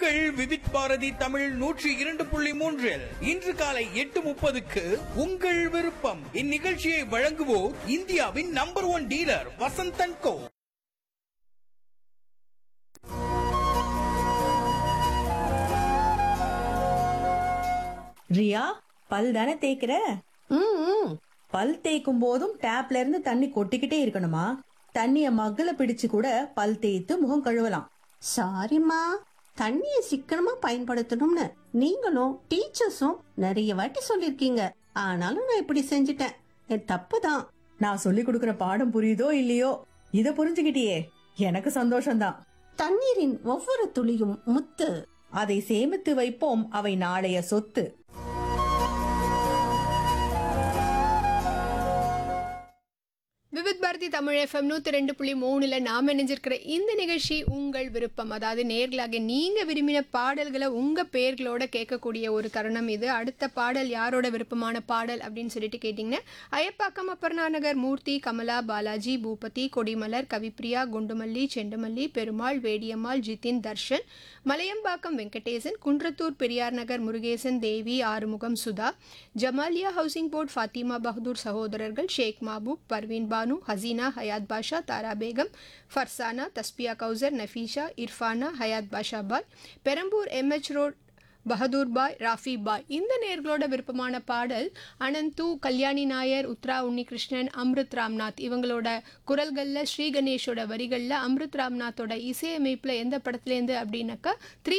உங்கள் விவித் பாரதி தமிழ் நூற்றி இரண்டு புள்ளி மூன்றில் இன்று காலை எட்டு முப்பதுக்கு உங்கள் விருப்பம் இந்நிகழ்ச்சியை வழங்குவோர் இந்தியாவின் நம்பர் ஒன் டீலர் வசந்தன் கோ ரியா பல் தானே தேய்க்கிற ம் பல் தேய்க்கும் போதும் டேப்ல இருந்து தண்ணி கொட்டிக்கிட்டே இருக்கணுமா தண்ணிய மக்குல பிடிச்சு கூட பல் தேய்த்து முகம் கழுவலாம் சாரிம்மா தண்ணியை சிக்கனமா பயன்படுத்தணும்னு நீங்களும் டீச்சர்ஸும் நிறைய வாட்டி சொல்லிருக்கீங்க ஆனாலும் நான் இப்படி செஞ்சிட்டேன் என் தப்பு தான் நான் சொல்லி கொடுக்கிற பாடம் புரியுதோ இல்லையோ இத புரிஞ்சுக்கிட்டியே எனக்கு சந்தோஷம்தான் தண்ணீரின் ஒவ்வொரு துளியும் முத்து அதை சேமித்து வைப்போம் அவை நாளைய சொத்து விவித் பாரதி தமிழ் எஃப்எம் நூற்றி ரெண்டு புள்ளி மூணில் நாம் இணைஞ்சிருக்கிற இந்த நிகழ்ச்சி உங்கள் விருப்பம் அதாவது நேர்களாக நீங்கள் விரும்பின பாடல்களை உங்கள் பேர்களோட கேட்கக்கூடிய ஒரு தருணம் இது அடுத்த பாடல் யாரோட விருப்பமான பாடல் அப்படின்னு சொல்லிட்டு கேட்டிங்கன்னா அயப்பாக்கம் அப்பர்ணா நகர் மூர்த்தி கமலா பாலாஜி பூபதி கொடிமலர் கவிப்ரியா குண்டுமல்லி செண்டுமல்லி பெருமாள் வேடியம்மாள் ஜிதின் தர்ஷன் மலையம்பாக்கம் வெங்கடேசன் குன்றத்தூர் பெரியார் நகர் முருகேசன் தேவி ஆறுமுகம் சுதா ஜமாலியா ஹவுசிங் போர்ட் ஃபாத்திமா பகதூர் சகோதரர்கள் ஷேக் மாபூப் பர்வீன் பானு ஹசீனா ஹயாத் பாஷா தாரா பேகம் ஃபர்சானா தஸ்பியா கௌசர் நஃபீஷா இர்ஃபானா ஹயாத் பாஷா பாய் பெரம்பூர் எம்ஹெச் ரோட் பகதூர் பாய் ராஃபி பாய் இந்த நேர்களோட விருப்பமான பாடல் அனந்து கல்யாணி நாயர் உத்ரா உன்னிகிருஷ்ணன் அம்ருத் ராம்நாத் இவங்களோட குரல்களில் ஸ்ரீ கணேஷோட வரிகளில் அம்ருத் ராம்நாத்தோட இசையமைப்பில் எந்த படத்துலேருந்து அப்படின்னாக்கா த்ரீ